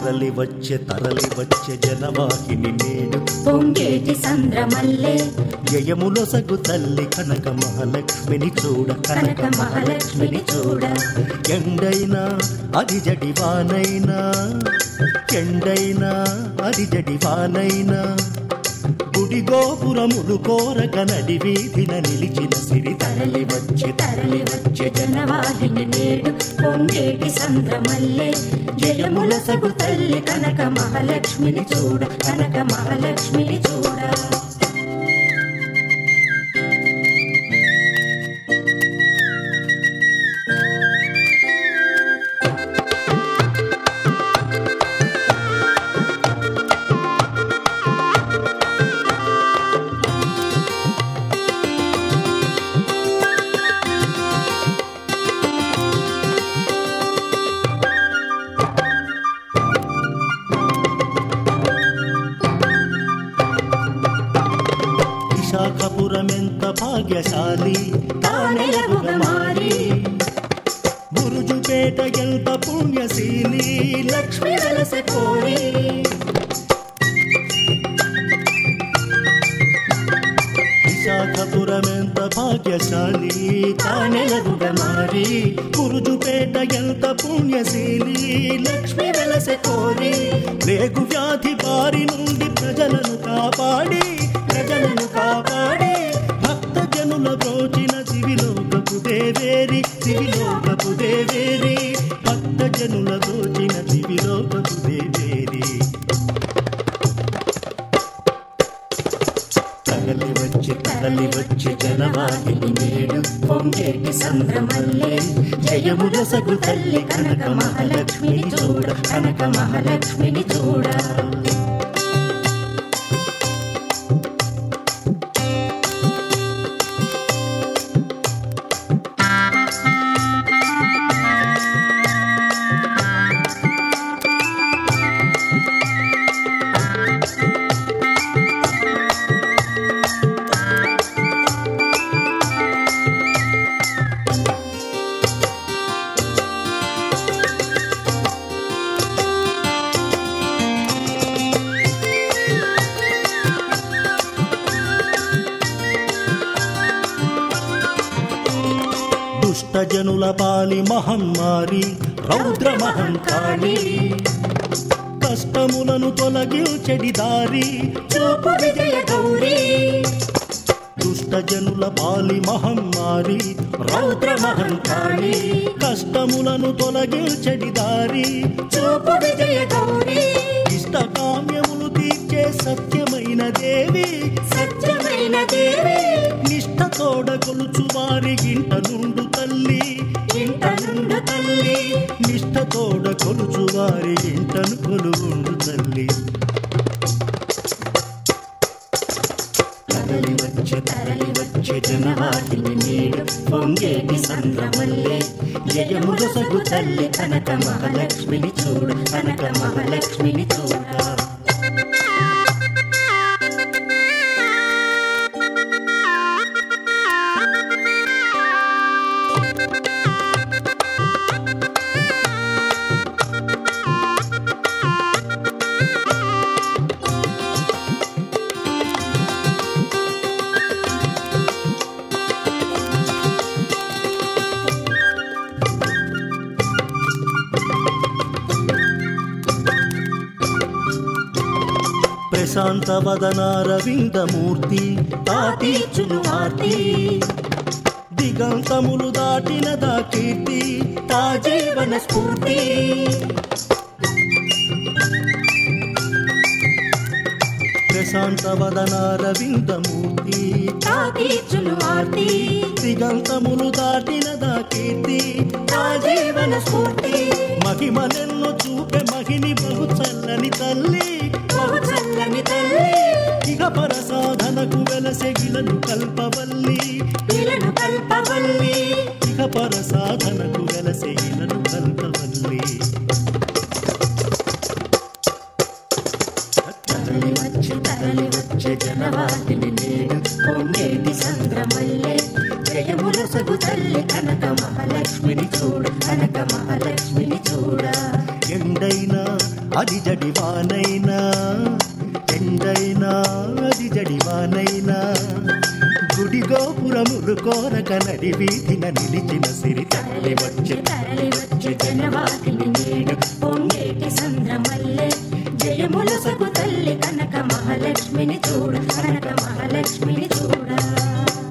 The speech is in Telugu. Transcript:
తరలి వచ్చే తరలి వచ్చే జనవాహిని నేడు పొంగేటి సంద్రమల్లే జయములో సగు తల్లి కనక మహాలక్ష్మిని చూడ కనక మహాలక్ష్మిని చూడ ఎండైనా అది జడివానైనా ఎండైనా అది జడివానైనా గుడి గోపురములు కోరక నడి వీధిన నిలిచిన సిరి తరలి వచ్చే తరలి వచ్చే జనవాహిని నేడు పొంగేటి సంద్రమల్లే జయముల సగు తల్లి కనక మహాలక్ష్మిని చూడ కనక మహాలక్ష్మిని చూడ విశాఖపురం ఎంత భాగ్యశాలి తానెలగుగా మారి బురుజుపేట ఎంత పుణ్యశీలి లక్ష్మి వెలస కోరి విశాఖపురం ఎంత భాగ్యశాలి తానెలగుగా మారి బురుజుపేట ఎంత పుణ్యశీలి లక్ష్మి వెలస కోరి రేగు వ్యాధి బారి నుండి ప్రజలను కాపాడి ప్రజలను కాపాడి భక్త జనుల బ్రోచిన దివిలోకపు దేవేరి దివిలోకపు దేవేరి భక్త జనుల బ్రోచిన దివిలోకపు దేవేరి తరలి వచ్చి తరలి వచ్చి జనవాహిని నేడు పొంగేటి సంద్రమల్లే జయముల సగు తల్లి కనక మహాలక్ష్మిని చూడ కనక మహాలక్ష్మిని చూడ దుష్ట జనుల పాలి మహమ్మారి రౌద్ర మహంకాళి కష్టములను తొలగించెడి దారి చూపు విజయ గౌరీ దుష్ట జనుల పాలి మహమ్మారి రౌద్ర మహంకాళి కష్టములను తొలగించెడి దారి చూపు విజయ గౌరీ ఇష్ట కామ్యములు తీర్చే సత్యమైన దేవి సత్యమైన దేవి నిష్ట తోడ కొలుచు వారి గింట నుండు తల్లి ఇంట నుండు తల్లి నిష్ట తోడ కొలుచు వారి ఇంటను కొలువుండు తల్లి తరలి వచ్చే తరలి వచ్చే జనవాహిని నేడు పొంగేటి సంద్రమల్లే జయముల సగు తల్లి కనక మహాలక్ష్మిని చూడ కనక మహాలక్ష్మిని చూడ ప్రశాంత వదన రవిందమూర్తి తాతీచును ఆర్తి దిగంతములు దాటిన దా కీర్తి తా జీవన స్ఫూర్తి ప్రశాంత వదన రవిందమూర్తి తాతీచులు ఆర్తి దిగంతములు దాటిన దా కీర్తి నా జీవన స్ఫూర్తి మహిమనెన్ను చూపే మహిని బహు చల్లని తల్లి బహు చల్లని తల్లి ఇక పర సాధనకు వెలసెగిలను కల్పవల్లి ఇలను కల్పవల్లి ఇక పర సాధనకు వెలసెగిలను కల్పవల్లి తరలి వచ్చే తరలి వచ్చే జనవాహిని నేడు పొంగేటి సంద్రమల్లే జయముల సగు తల్లి కనక మహాలక్ష్మిని చూడ కనక మహాలక్ష్మిని చూడ ఎండైనా అది జడివానైనా ఎండైనా అది జడివానైనా గుడి గోపురములు కోరక నడి వీధిన నిలిచిన సిరి తల్లి వచ్చే తరలి వచ్చే జనవాహిని నేడు పొంగేటి సంద్రమల్లె జయములసగు తల్లి కనక మహాలక్ష్మిని చూడ కనక మహాలక్ష్మిని చూడ